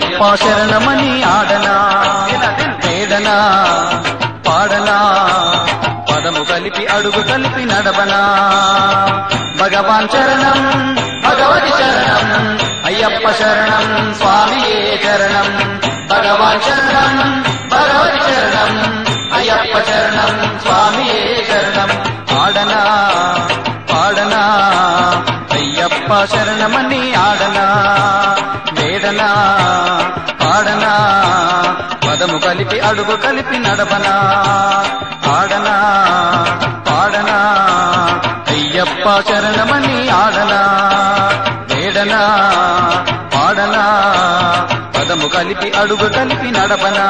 అయ్యప్ప శరణమని ఆడనా వేడనా పాడనా పదము కలిపి అడుగు కలిపి నడవనా భగవాన్ శరణం భగవతి శరణం అయ్యప్ప శరణం స్వామియే శరణం భగవాన్ శరణం భగవతి శరణం అయ్యప్ప శరణం స్వామియే శరణం ఆడనా పాడనా అయ్యప్ప శరణమని ఆడనా వేడనా పాడనా పదము కలిపి అడుగు కలిపి నడవనా ఆడనా పాడనా అయ్యప్ప శరణమని ఆడనా వేడనా పాడనా పదము కలిపి అడుగు కలిపి నడవనా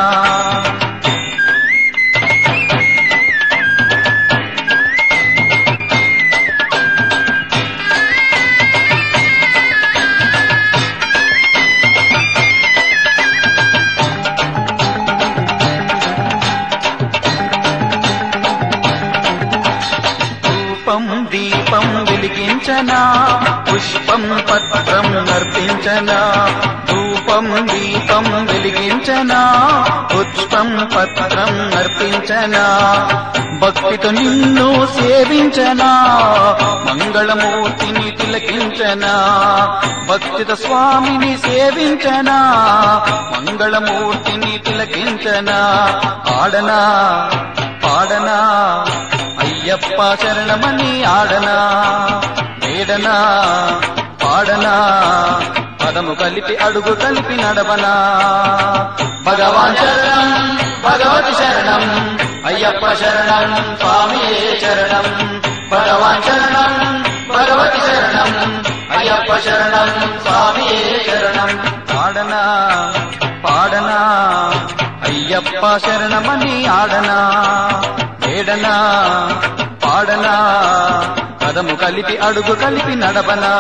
ధూపం దీపం వెలిగించనా పుష్పం పత్రం నర్పించనా ధూపం దీపం వెలిగించనా పుష్పం పత్రం నర్పించనా భక్తితో నిన్ను సేవించనా మంగళమూర్తిని తిలకించనా భక్తితో స్వామిని సేవించనా మంగళమూర్తిని తిలకించనా ఆడనా పాడనా అయ్యప్ప శరణమని ఆడనా వేడనా పాడనా పదము కలిపి అడుగు కలిపి నడవనా భగవాన్ శరణం భగవతి శరణం అయ్యప్ప శరణం స్వామియే శరణం భగవాన్ శరణం భగవతి శరణం అయ్యప్ప శరణం స్వామియే శరణం పాడనా పాడనా అయ్యప్ప శరణమని ఆడనా వేడనా పాడనా పదము కలిపి అడుగు కలిపి నడవనా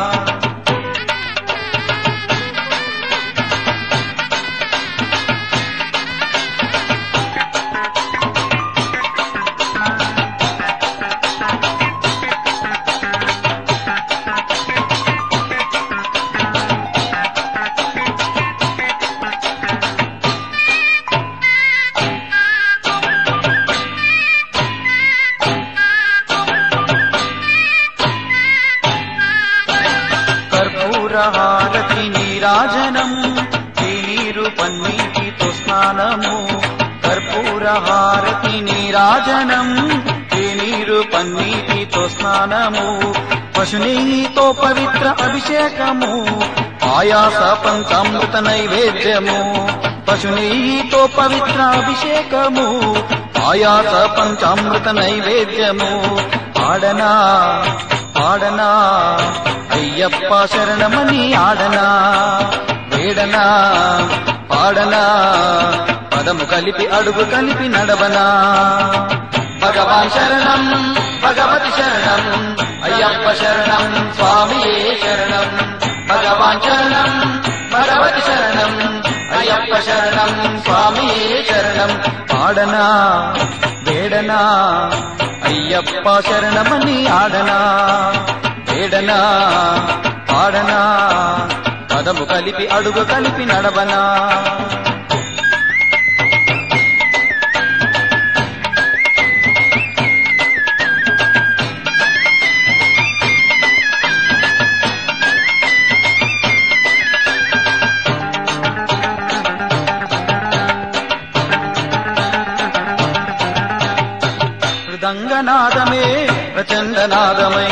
కర్పూరహారతి నీరాజనం నీరు పన్నీటితో స్నానము కర్పూరహారతి నీరాజనం నీరు పన్నీటితో స్నానము పశునీతో పవిత్ర అభిషేకము ఆయాస పంచామృత నైవేద్యము పశునీతో పవిత్ర అభిషేకము ఆయాస పంచామృత నైవేద్యము ఆడనా ఆడనా అయ్యప్ప శరణమని ఆడనా వేడనా పాడనా పదము కలిపి అడుగు కలిపి నడవనా భగవాన్ శరణం భగవతి శరణం అయ్యప్ప శరణం స్వామియే శరణం భగవాన్ శరణం భగవతి శరణం అయ్యప్ప శరణం స్వామియే శరణం పాడనా వేడనా అయ్యప్ప శరణమని ఆడనా వేడనా పాడనా పదము కలిపి అడుగు కలిపి నడవనా మృదంగనాదమే ప్రచండనాదమై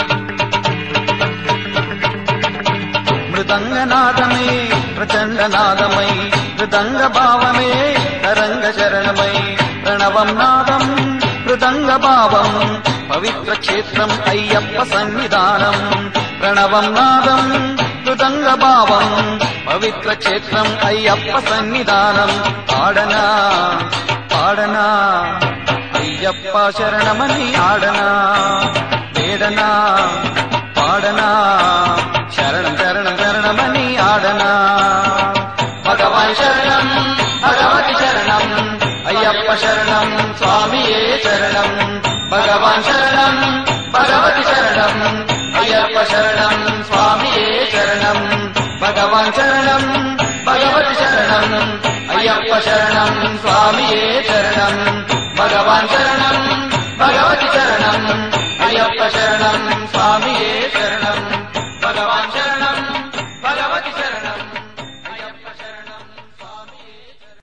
మృదంగనాదమే ప్రచండనాదమై మృదంగ భావమే తరంగ శరణమై ప్రణవం నాదం మృదంగ భావం పవిత్ర క్షేత్రం అయ్యప్ప సన్నిధానం ప్రణవం నాదం మృదంగ భావం పవిత్ర క్షేత్రం అయ్యప్ప సన్నిధానం ఆడనా పాడనా అయ్యప్ప శరణమని ఆడనా వేడనా పాడనా శరణం శరణం శరణమని ఆడనా భగవాన్ శరణం భగవతి శరణం అయ్యప్ప శరణం స్వామియే శరణం భగవాన్ శరణం భగవతి శరణం అయ్యప్ప శరణం స్వామియే శరణం భగవాన్ శరణం భగవతి అయ్యప్ప శరణం స్వామియే శరణం భగవాన్ శరణం భగవతి శరణం అయ్యప్ప శరణం